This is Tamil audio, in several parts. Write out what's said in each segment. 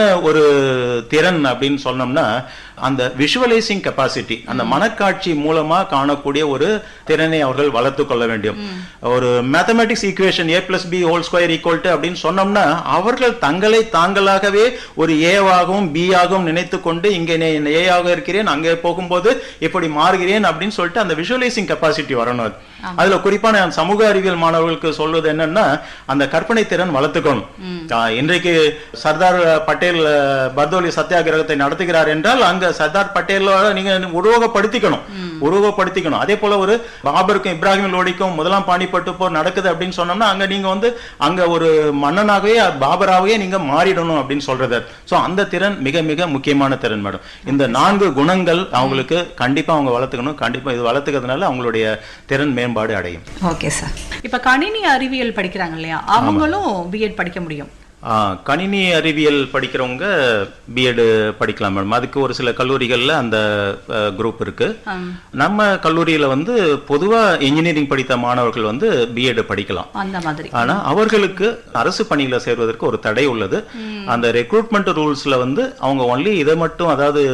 ஒரு திறன் அப்படின்னு சொன்னோம்னா அந்த விஷுவலைசிங் கெப்பாசிட்டி அந்த மனக்காட்சி மூலமா காணக்கூடிய ஒரு திறனை அவர்கள் வளர்த்து கொள்ள வேண்டும் ஒரு mathematics equation A plus B whole square equal to அப்படின்னு சொன்னோம்னா அவர்கள் தங்களை தாங்களாகவே ஒரு ஏவாகவும் பி ஆகவும் நினைத்து கொண்டு இங்கே ஏ ஆக இருக்கிறேன் அங்கே போகும்போது இப்படி மாறுகிறேன் அப்படின்னு சொல்லிட்டு அந்த விஷுவலைசிங் கெப்பாசிட்டி வரணும் அது. அதுல குறிப்பா நான் சமூக அறிவியல் மாணவர்களுக்கு சொல்வது என்னன்னா அந்த கற்பனை திறன் வளர்த்துக்கணும் ஆஹ் இன்றைக்கு சர்தார் பட்டேல் அஹ், பர்தோலி சத்தியாகிரகத்தை நடத்துகிறார் என்றால் அங்க சர்தார் பட்டேலோட நீங்க உருவகப்படுத்திக்கணும் உருவகப்படுத்திக்கணும் அதே போல ஒரு பாபருக்கும் இப்ராஹிம் லோடிக்கும் முதலாம் பாணிப்பட்டு போர் நடக்குது அப்படின்னு சொன்னோம்னா அங்க நீங்க வந்து அங்க ஒரு மன்னனாகவே பாபராகவே நீங்க மாறிடணும் அப்படின்னு சொல்றது சோ அந்த திறன் மிக மிக முக்கியமான திறன் மேடம் இந்த நான்கு குணங்கள் அவங்களுக்கு கண்டிப்பா அவங்க வளர்த்துக்கணும் கண்டிப்பா இது வளர்த்துக்கிறதுனால அவங்களுடைய திறன் மேம்பாடு அடையும் ஓகே சார் இப்ப கணினி அறிவியல் படிக்கிறாங்க இல்லையா அவங்களும் பிஎட் படிக்க முடியும் ஆ, கணினி அறிவியல் படிக்கிறவங்க பிஎட் படிக்கலாம் மேடம் அதுக்கு ஒரு சில கல்லூரிகள்ல அந்த குரூப் இருக்கு ஆம். நம்ம கல்லூரியில வந்து பொதுவா இன்ஜினியரிங் படித்த மாணவர்கள் வந்து பிஎட் படிக்கலாம் அந்த மாதிரி ஆனா அவர்களுக்கு அரசு பணியில சேர்வதற்கு ஒரு தடை உள்ளது அந்த ரெக்ரூட்மெண்ட் ரூல்ஸ்ல வந்து அவங்க ஒன்லி இதை மட்டும் அதாவது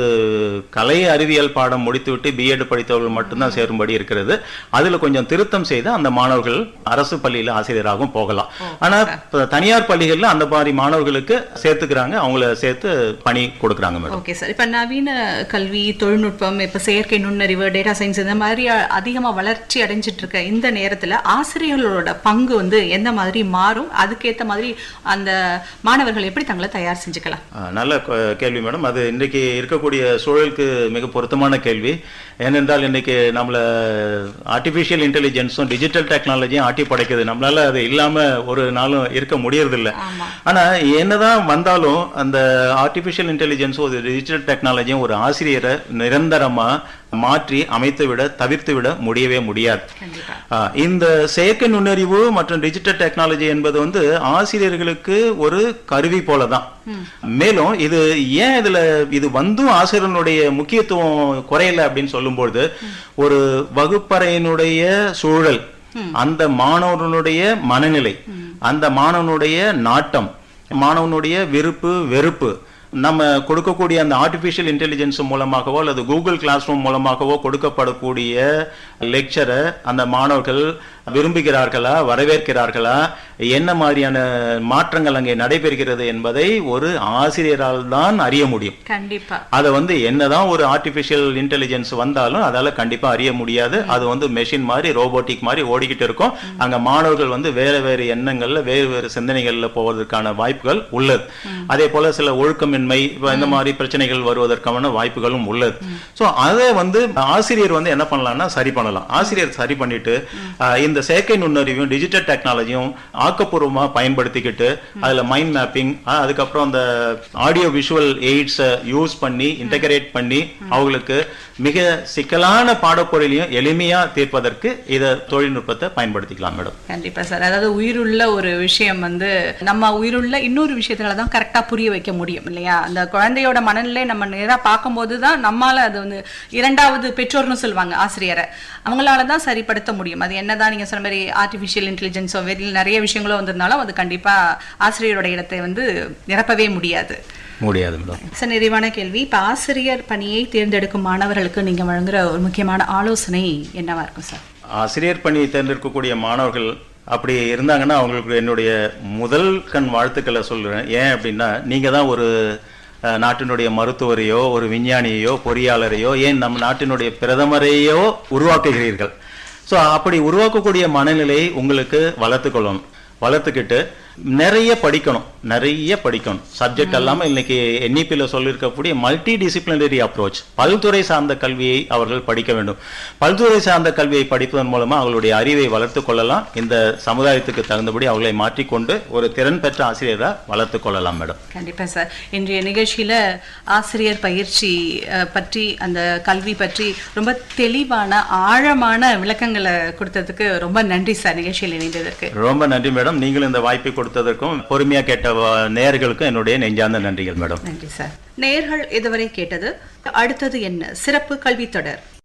கலை அறிவியல் பாடம் முடித்துவிட்டு பிஎட் படித்தவர்கள் மட்டும்தான் சேரும்படி இருக்கிறது அதுல கொஞ்சம் திருத்தம் செய்து அந்த மாணவர்கள் அரசு பள்ளியில ஆசிரியராகவும் போகலாம் ஆனா இப்ப தனியார் பள்ளிகள்ல அந்த மாதிரி மாணவர்களுக்கு சேர்த்துக்கிறாங்க அவங்கள சேர்த்து பணி கொடுக்குறாங்க மேடம் ஓகே சார் இப்ப நவீன கல்வி தொழில்நுட்பம் இப்ப செயற்கை நுண்ணறிவு டேட்டா சயின்ஸ் இந்த மாதிரி அ- அதிகமா வளர்ச்சி அடைஞ்சிட்டு இருக்க இந்த நேரத்துல ஆசிரியர்களோட பங்கு வந்து எந்த மாதிரி மாறும் அதுக்கேத்த மாதிரி அந்த மாணவர்கள் எப்படி தங்களை தயார் செஞ்சுக்கலாம் ஆ, நல்ல கொ- கேள்வி மேடம் அது இன்றைக்கு இருக்கக்கூடிய சூழலுக்கு மிக பொருத்தமான கேள்வி ஏனென்றால் இன்னைக்கு நம்மள ஆர்டிஃபிஷியல் இன்டெலிஜென்ஸும் டிஜிட்டல் டெக்னாலஜியும் ஆட்டி படைக்குது நம்மளால அது இல்லாம ஒரு நாளும் இருக்க முடியறதில்ல ஆமா. ஆனா என்னதான் வந்தாலும் அந்த ஆர்டிஃபிஷியல் இன்டெலிஜென்ஸும் ஒரு டிஜிட்டல் டெக்னாலஜியும் ஒரு ஆசிரியரை நிரந்தரமா மாற்றி அமைத்து விட தவிர்த்து விட முடியவே முடியாது கண்டிப்பா ஆ, இந்த செயற்கை நுண்ணறிவு மற்றும் டிஜிட்டல் டெக்னாலஜி என்பது வந்து ஆசிரியர்களுக்கு ஒரு கருவி போலதான் மேலும் இது ஏன் இதுல இது வந்தும் ஆசிரியர்களுடைய முக்கியத்துவம் குறையல அப்படின்னு சொல்லும்போது ஒரு வகுப்பறையினுடைய சூழல் அந்த மாணவனுடைய மனநிலை அந்த மாணவனுடைய நாட்டம் மாணவனுடைய விருப்பு வெறுப்பு நம்ம கொடுக்கக்கூடிய அந்த ஆர்டிஃபிஷியல் இன்டெலிஜென்ஸ் மூலமாகவோ அல்லது கூகுள் கிளாஸ் ரூம் மூலமாகவோ கொடுக்கப்படக்கூடிய லெக்சரை அந்த மாணவர்கள் விரும்புகிறார்களா வரவேற்கிறார்களா என்ன மாதிரியான மாற்றங்கள் அங்கே நடைபெறுகிறது என்பதை ஒரு ஆசிரியரால் தான் அறிய முடியும் கண்டிப்பா அதை வந்து என்னதான் ஒரு ஆர்டிஃபிஷியல் இன்டெலிஜென்ஸ் வந்தாலும் அதால கண்டிப்பா அறிய முடியாது அது வந்து மெஷின் மாதிரி ரோபோட்டிக் மாதிரி ஓடிக்கிட்டு இருக்கும் அங்க மாணவர்கள் வந்து வேற வேறு எண்ணங்கள்ல வேறு வேறு சிந்தனைகள்ல போவதற்கான வாய்ப்புகள் உள்ளது அதே போல சில ஒழுக்கமின்மை இப்ப இந்த மாதிரி பிரச்சனைகள் வருவதற்கான வாய்ப்புகளும் உள்ளது சோ அதை வந்து ஆசிரியர் வந்து என்ன பண்ணலாம்னா சரி பண்ணலாம் ஆசிரியர் சரி பண்ணிட்டு ஆஹ், இந்த செயற்கை நுண்ணறிவும் டிஜிட்டல் டெக்னாலஜியும் ஆக்கப்பூர்வமா பயன்படுத்திக்கிட்டு அதுல மைண்ட் மேப்பிங் அதுக்கப்புறம் அந்த ஆடியோ விஷுவல் எய்ட்ஸை யூஸ் பண்ணி இன்டகிரேட் பண்ணி அவங்களுக்கு மிக சிக்கலான பாடப்பொருளையும் எளிமையா தீர்ப்பதற்கு இத தொழில்நுட்பத்தை பயன்படுத்திக்கலாம் மேடம் கண்டிப்பா சார் அதாவது உயிருள்ள ஒரு விஷயம் வந்து நம்ம உயிருள்ள இன்னொரு விஷயத்துல தான் கரெக்டா புரிய வைக்க முடியும் இல்லையா அந்த குழந்தையோட மனநிலை நம்ம நேரா பார்க்கும்போது தான் நம்மால அது வந்து இரண்டாவது பெற்றோர்னு சொல்லுவாங்க ஆசிரியரை அவங்களால தான் சரிப்படுத்த முடியும் அது என்னதான் நீங்க சொன்ன மாதிரி ஆர்டிஃபிஷியல் இன்டெலிஜென்ஸோ வெளியில் நிறைய விஷயங்களோ வந்திருந்தாலும் அது கண்டிப்பா ஆசிரியரோட இடத்தை வந்து நிரப்பவே முடியாது முடியாது மேடம் சார் நிறைவான கேள்வி இப்ப ஆசிரியர் பணியை தேர்ந்தெடுக்கும் மாணவர்களுக்கு நீங்க வழங்குற ஒரு முக்கியமான ஆலோசனை என்னவா இருக்கும் சார் ஆசிரியர் பணி தேர்ந்தெடுக்கக்கூடிய மாணவர்கள் அப்படி இருந்தாங்கன்னா அவங்களுக்கு என்னுடைய முதல் கண் வாழ்த்துக்களை சொல்றேன் ஏன் அப்படின்னா நீங்க தான் ஒரு அஹ், நாட்டினுடைய மருத்துவரையோ ஒரு விஞ்ஞானியையோ பொறியாளரையோ ஏன் நம் நாட்டினுடைய பிரதமரையோ உருவாக்குகிறீர்கள் ஸோ அப்படி உருவாக்கக்கூடிய மனநிலை உங்களுக்கு வளர்த்துக்கொள்ளணும் வளர்த்துக்கிட்டு நிறைய படிக்கணும் நிறைய படிக்கணும் சப்ஜெக்ட் அல்லாம இன்னைக்கு என்இபியில் சொல்லியிருக்கக்கூடிய மல்டி டிசிப்ளினரி அப்ரோச் பல்துறை சார்ந்த கல்வியை அவர்கள் படிக்க வேண்டும் பல்துறை சார்ந்த கல்வியை படிப்பதன் மூலமா அவங்களுடைய அறிவை வளர்த்து கொள்ளலாம் இந்த சமுதாயத்துக்கு தகுந்தபடி அவர்களை மாற்றிக்கொண்டு ஒரு திறன் பெற்ற ஆசிரியராக வளர்த்து கொள்ளலாம் மேடம் கண்டிப்பா சார் இன்றைய நிகழ்ச்சியில ஆசிரியர் பயிற்சி அஹ், பற்றி அந்த கல்வி பற்றி ரொம்ப தெளிவான ஆழமான விளக்கங்களை கொடுத்ததுக்கு ரொம்ப நன்றி சார் நிகழ்ச்சியில் இணைந்ததற்கு ரொம்ப நன்றி மேடம் நீங்களும் இந்த வாய்ப்பை கொடுத்ததற்கும் பொறுமையா கேட்ட வ- நேயர்களுக்கும் என்னுடைய நெஞ்சார்ந்த நன்றிகள் மேடம் நன்றி சார் நேர்கள் இதுவரை கேட்டது அடுத்தது என்ன சிறப்பு கல்வி தொடர்